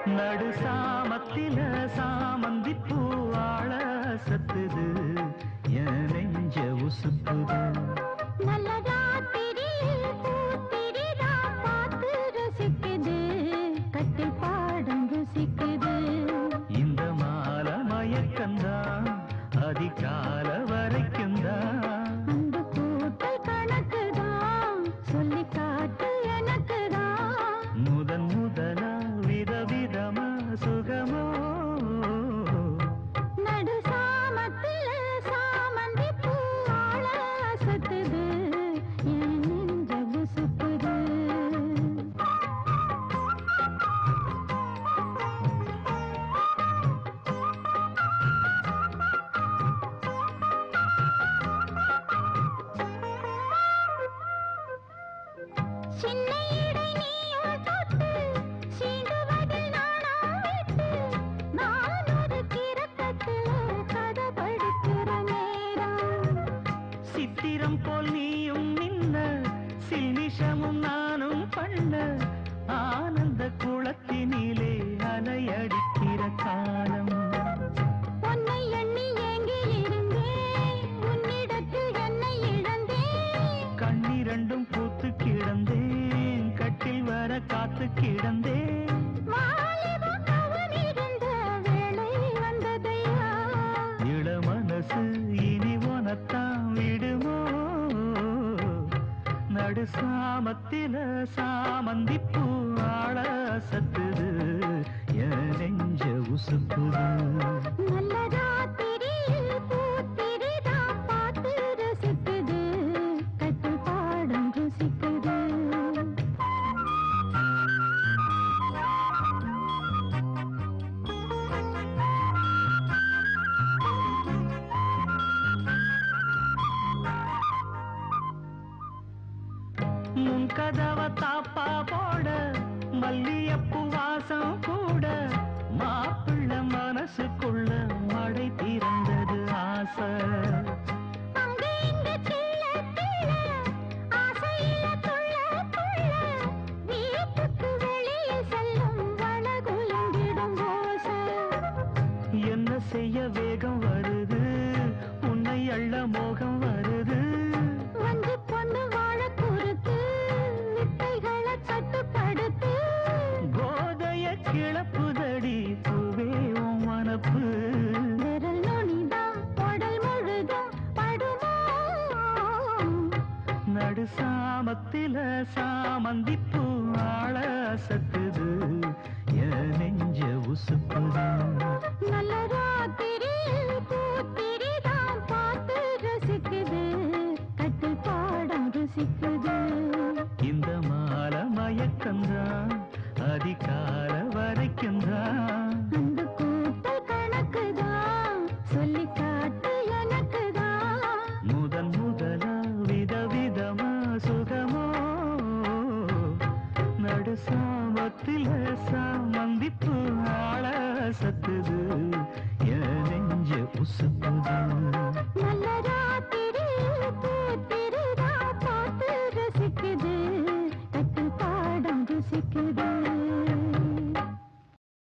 நடு சாமத்தில சாமந்தி பூவாழ சத்துது என் நெஞ்ச உசுப்புது நல்ல ராத்திரியில் பூத்திரிதா பார்த்து ரசிக்குது கட்டில் பாடம் ருசிக்குது இந்த மால மயக்கந்தான் அதிகால வரைக்கும் தான் அந்த கூட்டல் கணக்குதான் சொல்லி காட்டு எனக்குதான் முதன் முதலா விதவிதமா சுகமோ நடு சாமத்தில சாமந்தி பூவாழ அசத்துது என் நெஞ்ச உசுப்புது சின்ன இடை நீயும் தொட்டு சீண்டுவதில் நாணம் விட்டு நான் ஒரு கிறக்கத்தில் கதை படிக்கிற நேரம் சித்திரம் போல் நீயும் நின்ன சில்மிஷமும் நானும் பண்ண ஆனந்த குளத்தினிலே அலையடிக்கிற காலம் உன்னை எண்ணி ஏங்கி இருந்தேன் உன்னிடத்தில் என்னை இழந்தேன் கண்ணிரண்டும் பூத்து கிடந்தேன் கட்டில் வர காத்து கிடந்தேன் வாலிபம் கவனிருந்த வேளை வந்ததையா இள மனசு இனி உனத்தான் விடுமோ நடு சாமத்தில சாமந்தி பூவாழ சத்துது என் நெஞ்ச உசுப்புது நல்ல ராத்திரியில் பூத்திரிதா பார்த்து ரசிக்குது கட்டில் பாடம் ருசிக்குது முன் கதவ தாப்பா போட மல்லியப்பூ வாசம் கூட மாப்பிள்ள மனசுக்குள்ள மழை திறந்தது ஆசை அங்க இங்க கிள்ள கிள்ள ஆசையில துள்ள துள்ள வீட்டுக்கு வெளியில் செல்லும் வளகுலங்கிடும் ஓசை என்ன செய்ய வேகம் வருது உன்னை அள்ள மோகம் வருது வந்து பொண்ணு வாழ குறுத்து வித்தைகளை கட்டுப்படுத்து கோதைய கிளப்புதடி பூவே உன் மனப்பு விரல் நுனிதான் உடல் முழுதும் படுமோ நடு சாமத்தில சாமந்தி பூ ஆள சத்துது என் நெஞ்ச உசுப்புது நல்ல ராத்திரியில் பூத்திரிதான் பார்த்து ரசிக்குது கட்டில் பாடம் ருசிக்குது இந்த மால மயக்கந்தான் அதிகால வரைக்கும் தான் அந்த கூட்டல் கணக்குதான் சொல்லி காட்டு எனக்குதான் முதன் முதலா விதவிதமா சுகமோ நடு சாமத்தில சாமந்திப்பு ஆள சத்துது என் நெஞ்ச உசுப்புது நல்ல ராத்திரியில் பூத்திரிதான் பார்த்து ரசிக்குது கட்டில் பாடம் ருசிக்குது